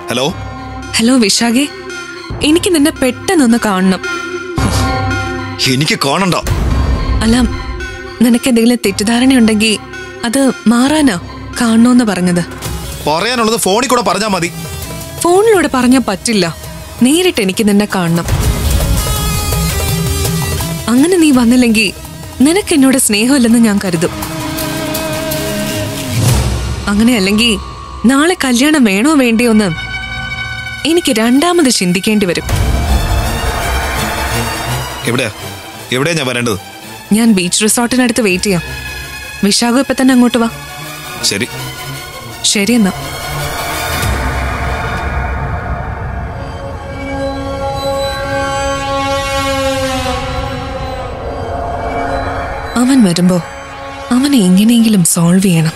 Hello hello വിശാഖെ എനിക്ക് നിന്നെ പെട്ടെന്നൊന്ന് കാണണം എനിക്ക് കാണണ്ട അല്ല നിനക്ക് എന്തെങ്കിലും തെറ്റിദ്ധാരണയുണ്ടെങ്കിൽ അത് മാറാനാ കാണണോന്ന് പറഞ്ഞത് പറയാനുള്ളത് ഫോണിൽ കൂടെ പറഞ്ഞാൽ മതി ഫോണിലൂടെ പറഞ്ഞാൽ പറ്റില്ല നേരിട്ട് എനിക്ക് നിന്നെ കാണണം അങ്ങനെ നീ വന്നില്ലെങ്കിൽ നിനക്ക് എന്നോട് സ്നേഹമില്ലെന്ന് ഞാൻ കരുതും അങ്ങനെയല്ലെങ്കിൽ നാളെ കല്യാണം വേണോ വേണ്ടിയോ എന്ന് എനിക്ക് രണ്ടാമത് ചിന്തിക്കേണ്ടി വരും എവിടെയാ എവിടെയാ ഞാൻ വരേണ്ടത് ഞാൻ ബീച്ച് റിസോർട്ടിനടുത്ത് വെയിറ്റ് ചെയ്യാം വിശാഖം ഇപ്പൊ തന്നെ അങ്ങോട്ട് വാ ശരി ശരി എന്നാ അവൻ വരുമ്പോ അവനെ എങ്ങനെയെങ്കിലും സോൾവ് ചെയ്യണം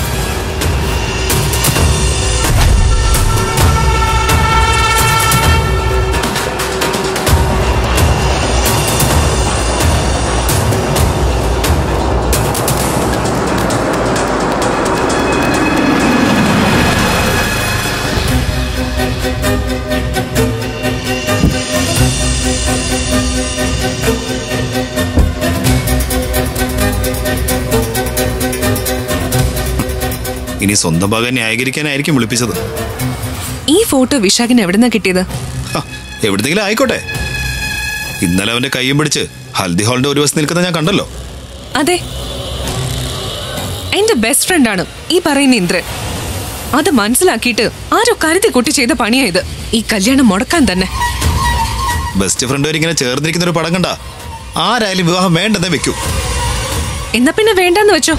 ഇനി സ്വന്തം ഭാഗം ന്യായീകരിക്കാനായിരിക്കും വിളിപ്പിച്ചത് ഈ ഫോട്ടോ വിശാഖിന് എവിടുന്നാ കിട്ടിയത് ഹ, എവിടുന്നെങ്കിലും ആയിക്കോട്ടെ ഇന്നലെ അവന്റെ കൈയും പിടിച്ച് ഹൽദി ഹാളിന്റെ ഒരു വശത്ത് നിൽക്കുന്നത് ഞാൻ കണ്ടല്ലോ അതെ എന്റെ ബെസ്റ്റ് ഫ്രണ്ടാണ് ഈ പറയുന്ന ഇന്ദ്രൻ അത് മനസ്സിലാക്കിയിട്ട് ആരോ കരുതി കൂട്ടി ചെയ്ത പണിയാ ഇത് ഈ കല്യാണം മുടക്കാൻ തന്നെ ബെസ്റ്റ് ഫ്രണ്ട് വരെ ഇങ്ങനെ ചേർന്നിരിക്കുന്ന ഒരു പടം കണ്ട ആരായാലും വിവാഹം വേണ്ടെന്നേ വെക്കൂ എന്നാ പിന്നെ വേണ്ടെന്ന് വെച്ചോ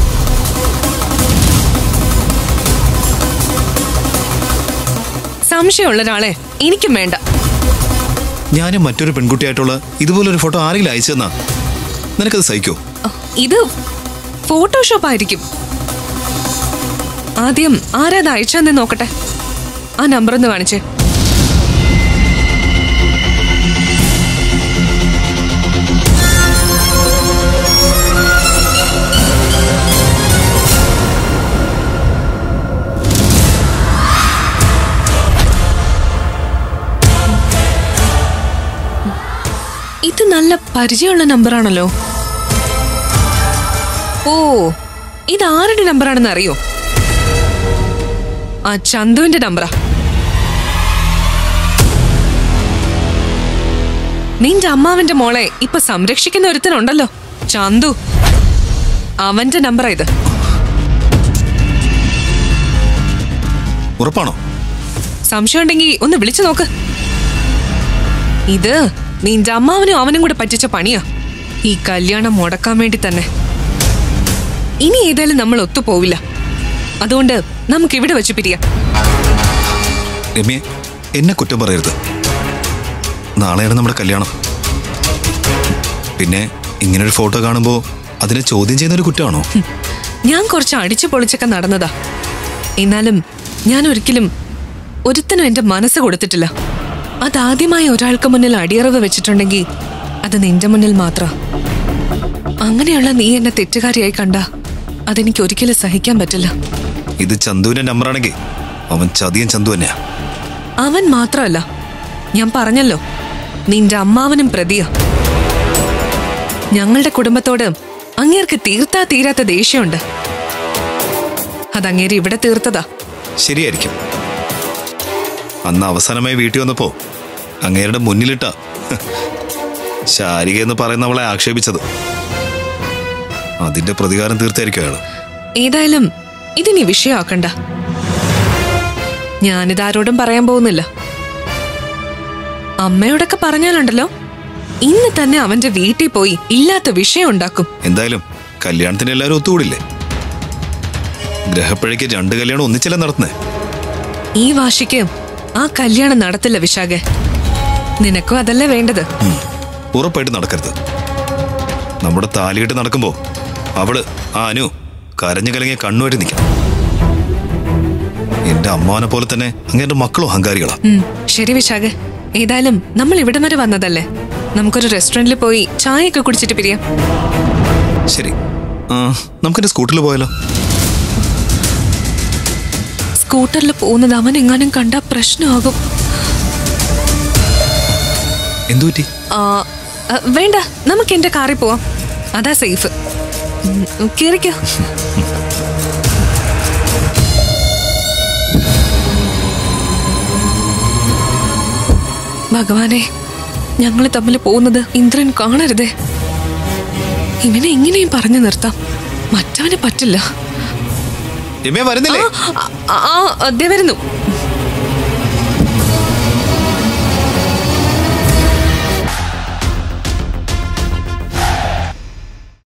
സംശയമുള്ള ഒരാളെ എനിക്കും വേണ്ട ഞാനും മറ്റൊരു പെൺകുട്ടിയായിട്ടുള്ള ഇതുപോലൊരു ഫോട്ടോ ആരെങ്കിലും അയച്ചു തന്നാ നിനക്കത് സഹിക്കോ ഇത് ഫോട്ടോഷോപ്പ് ആയിരിക്കും ആദ്യം ആരാത് അയച്ചെന്ന് നോക്കട്ടെ ആ നമ്പർ ഒന്ന് കാണിച്ചേ ഇത് നല്ല പരിചയമുള്ള നമ്പറാണല്ലോ ഓ ഇത് ആരുടെ നമ്പറാണെന്ന് അറിയോ ആ ചന്തുവിന്റെ നമ്പറാ നിന്റെ അമ്മാവന്റെ മോളെ ഇപ്പൊ സംരക്ഷിക്കുന്ന ഒരുത്തനുണ്ടല്ലോ ചന്തു അവന്റെ നമ്പറാ ഇത് ഉറപ്പാണോ സംശയം ഉണ്ടെങ്കിൽ ഒന്ന് വിളിച്ചു നോക്ക് ഇത് നിന്റെ അമ്മാവനും അവനും കൂടെ പറ്റിച്ച പണിയാ ഈ കല്യാണം മുടക്കാൻ വേണ്ടി തന്നെ ഇനി ഏതായാലും നമ്മൾ ഒത്തുപോവില്ല അതുകൊണ്ട് നമുക്ക് ഇവിടെ വെച്ച് പിരിയാം രമ്യെ എന്നെ കുറ്റം പറയരുത് നാളെയാണ് നമ്മുടെ കല്യാണം പിന്നെ ഇങ്ങനൊരു ഫോട്ടോ കാണുമ്പോൾ അതിനെ ചോദ്യം ചെയ്യുന്ന ഒരു കുറ്റമാണോ ഹും, ഞാൻ കുറച്ച് അടിച്ചു പൊളിച്ചൊക്കെ നടന്നതാ എന്നാലും ഞാൻ ഒരിക്കലും ഒരുത്തനും എന്റെ മനസ്സ് കൊടുത്തിട്ടില്ല അതാദ്യമായി ഒരാൾക്ക് മുന്നിൽ അടിയറവ് വെച്ചിട്ടുണ്ടെങ്കിൽ അത് നിന്റെ മുന്നിൽ മാത്ര അങ്ങനെയുള്ള നീ എന്നെ തെറ്റുകാരിയായി കണ്ട അതെനിക്ക് ഒരിക്കലും സഹിക്കാൻ പറ്റില്ല ഇത് ചന്തുവിന്റെ നമ്പറാണെങ്കിൽ അവൻ ചതിയൻ ചന്തു തന്നെയാ അവൻ മാത്രമല്ല ഞാൻ പറഞ്ഞല്ലോ നിന്റെ അമ്മാവനും പ്രതിയ ഞങ്ങളുടെ കുടുംബത്തോട് അങ്ങേർക്ക് തീർത്താ തീരാത്ത ദേഷ്യമുണ്ട് അതങ്ങേര് ഇവിടെ തീർത്തതാ ശരിയായിരിക്കും അന്ന് അവസാനമായി വീട്ടിൽ വന്നപ്പോ അങ്ങേരുടെ മുന്നിലിട്ട ശാരിക എന്ന് പറയുന്നവളെ ആക്ഷേപിച്ചത് അതിന്റെ പ്രതികാരം തീർത്തായിരിക്കും അയാള് ഏതായാലും ഇതിനി വിഷയമാക്കണ്ട ഞാനിതാരോടും പറയാൻ പോകുന്നില്ല അമ്മയോടൊക്കെ പറഞ്ഞാലുണ്ടല്ലോ ഇന്ന് തന്നെ അവന്റെ വീട്ടിൽ പോയി ഇല്ലാത്ത വിഷയം ഉണ്ടാക്കും എന്തായാലും കല്യാണത്തിന് എല്ലാവരും ഒത്തുകൂടില്ലേ ഗ്രഹപ്പഴയ്ക്ക് രണ്ട് കല്യാണം ഒന്നിച്ചല്ലേ നടത്തുന്നേ ഈ വാശിക്ക് ആ കല്യാണം നടത്തില്ല വിശാഖെ നിനക്കും അതല്ലേ വേണ്ടത് ഉം. ഉറപ്പായിട്ട് നടക്കരുത് നമ്മുടെ താലികെട്ട് നടക്കുമ്പോ അവള് ആ അനു കരഞ്ഞു കലങ്ങിയ കണ്ണുമായിട്ട് നിൽക്കണം എന്റെ അമ്മാവനെ പോലെ തന്നെ അങ്ങേന്റെ മക്കളും അഹങ്കാരികളാ ഉം, ശരി വിശാഖെ ഏതായാലും നമ്മൾ ഇവിടം വരെ വന്നതല്ലേ നമുക്കൊരു റെസ്റ്റോറന്റിൽ പോയി ചായയൊക്കെ കുടിച്ചിട്ട് പിരിയാം ശരി ആ, നമുക്കെന്റെ സ്കൂട്ടറിൽ പോയാലോ സ്കൂട്ടറിൽ പോകുന്നത് അവൻ എങ്ങാനും കണ്ട പ്രശ്നമാകും എന്തു പറ്റി ആ, ആ, വേണ്ട നമുക്ക് എന്റെ കാറിൽ പോവാം അതാ സേഫ് കേറിക്കോ ഭഗവാനെ ഞങ്ങൾ തമ്മിൽ പോകുന്നത് ഇന്ദ്രൻ കാണരുതേ ഇവനെ എങ്ങനെയും പറഞ്ഞു നിർത്താം മറ്റവന് പറ്റില്ല രമ്യ വരുന്നില്ലേ ആ, ആ, ആ, ദേ വരുന്നു